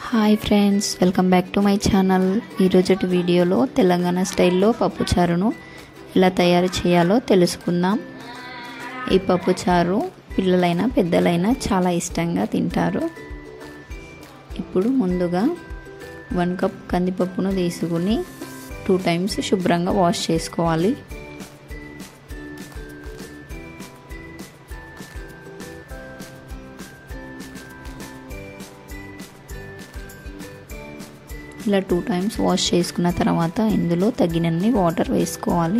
hi friends welcome back to my channel ఈరోజటి వీడియోలో తెలంగాణ స్టైల్లో పప్పుచారును ఎలా తయారు చేయాలో తెలుసుకుందాం ఈ పప్పుచారు పిల్లలైనా పెద్దలైనా చాలా ఇష్టంగా తింటారు ఇప్పుడు ముందుగా వన్ కప్ కందిపప్పును తీసుకుని టూ టైమ్స్ శుభ్రంగా వాష్ చేసుకోవాలి ఇలా టూ టైమ్స్ వాష్ చేసుకున్న తర్వాత ఇందులో తగినన్ని వాటర్ వేసుకోవాలి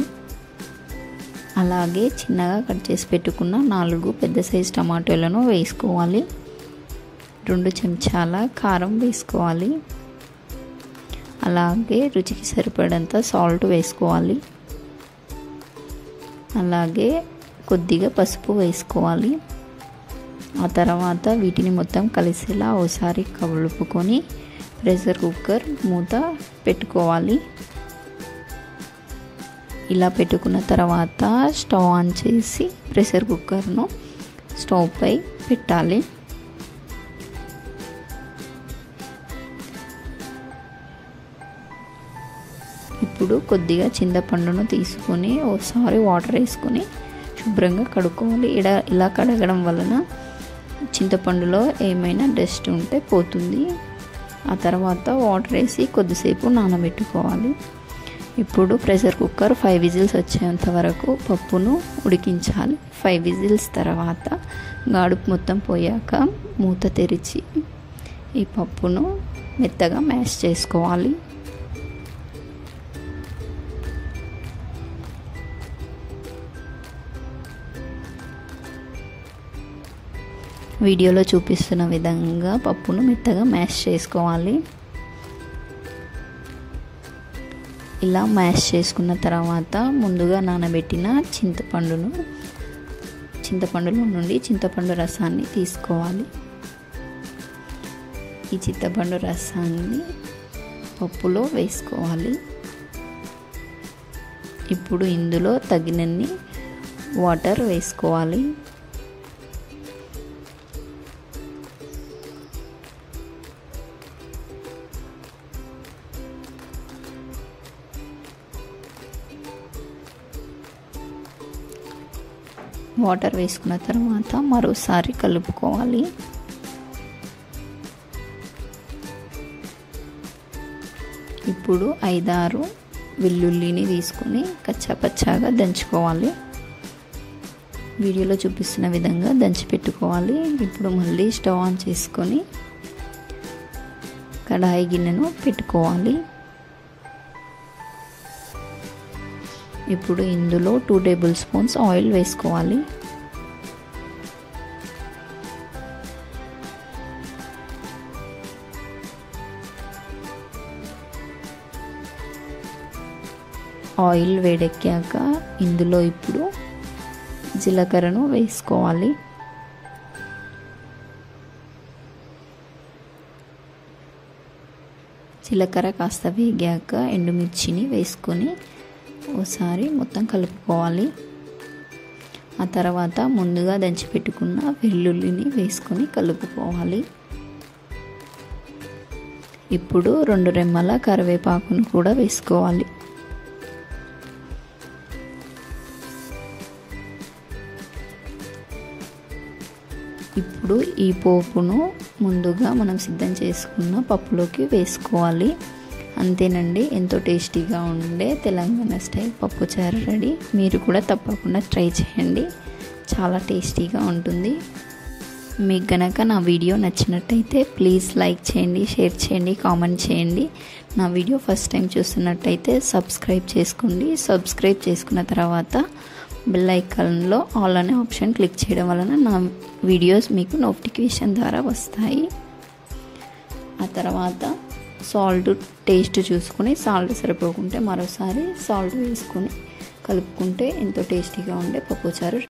అలాగే చిన్నగా కట్ చేసి పెట్టుకున్న నాలుగు పెద్ద సైజు టమాటోలను వేసుకోవాలి రెండు చెంచాల కారం వేసుకోవాలి అలాగే రుచికి సరిపడంత సాల్ట్ వేసుకోవాలి అలాగే కొద్దిగా పసుపు వేసుకోవాలి ఆ తర్వాత వీటిని మొత్తం కలిసేలా ఒకసారి కలుపుకొని ప్రెషర్ కుక్కర్ మూత పెట్టుకోవాలి ఇలా పెట్టుకున్న తర్వాత స్టవ్ ఆన్ చేసి ప్రెషర్ కుక్కర్ను స్టవ్ పై పెట్టాలి ఇప్పుడు కొద్దిగా చింతపండును తీసుకొని ఒకసారి వాటర్ వేసుకొని శుభ్రంగా కడుక్కోవాలి ఇడ ఇలా కడగడం వలన చింతపండులో ఏమైనా డస్ట్ ఉంటే పోతుంది ఆ తర్వాత వాటర్ వేసి కొద్దిసేపు నానబెట్టుకోవాలి ఇప్పుడు ప్రెషర్ కుక్కర్ ఫైవ్ విజిల్స్ వచ్చేంత వరకు పప్పును ఉడికించాలి ఫైవ్ విజిల్స్ తర్వాత గాడుపు మొత్తం పోయాక మూత తెరిచి ఈ పప్పును మెత్తగా మ్యాష్ చేసుకోవాలి వీడియోలో చూపిస్తున్న విధంగా పప్పును మెత్తగా మ్యాష్ చేసుకోవాలి ఇలా మ్యాష్ చేసుకున్న తర్వాత ముందుగా నానబెట్టిన చింతపండును చింతపండులో నుండి చింతపండు రసాన్ని తీసుకోవాలి ఈ చింతపండు రసాన్ని పప్పులో వేసుకోవాలి ఇప్పుడు ఇందులో తగినన్ని వాటర్ వేసుకోవాలి వాటర్ వేసుకున్న తర్వాత మరోసారి కలుపుకోవాలి ఇప్పుడు ఐదారు వెల్లుల్లిని తీసుకొని కచ్చాపచ్చాగా దంచుకోవాలి వీడియోలో చూపిస్తున్న విధంగా దంచి పెట్టుకోవాలి ఇప్పుడు మళ్ళీ స్టవ్ ఆన్ చేసుకొని కడాయి గిన్నెను పెట్టుకోవాలి ఇప్పుడు ఇందులో టూ టేబుల్ స్పూన్స్ ఆయిల్ వేసుకోవాలి ఆయిల్ వేడెక్కాక ఇందులో ఇప్పుడు జీలకర్రను వేసుకోవాలి జీలకర్ర కాస్త వేగాక ఎండుమిర్చిని వేసుకొని ఒకసారి మొత్తం కలుపుకోవాలి ఆ తర్వాత ముందుగా దంచి పెట్టుకున్న వెల్లుల్లిని వేసుకొని కలుపుకోవాలి ఇప్పుడు రెండు రెమ్మల కరివేపాకును కూడా వేసుకోవాలి ఇప్పుడు ఈ పోపును ముందుగా మనం సిద్ధం చేసుకున్న పప్పులోకి వేసుకోవాలి అంతేనండి ఎంతో టేస్టీగా ఉండే తెలంగాణ స్టైల్ పప్పుచారు రెడీ మీరు కూడా తప్పకుండా ట్రై చేయండి చాలా టేస్టీగా ఉంటుంది మీకు గనక నా వీడియో నచ్చినట్టయితే ప్లీజ్ లైక్ చేయండి షేర్ చేయండి కామెంట్ చేయండి నా వీడియో ఫస్ట్ టైం చూస్తున్నట్టయితే సబ్స్క్రైబ్ చేసుకోండి సబ్స్క్రైబ్ చేసుకున్న తర్వాత బెల్ ఐకాన్లో ఆల్ అనే ఆప్షన్ క్లిక్ చేయడం వలన నా వీడియోస్ మీకు నోటిఫికేషన్ ద్వారా వస్తాయి ఆ తర్వాత సాల్ట్ టేస్ట్ చూసుకొని సాల్ట్ సరిపోకుంటే మరోసారి సాల్ట్ వేసుకొని కలుపుకుంటే ఎంతో టేస్టీగా ఉండే పప్పుచారు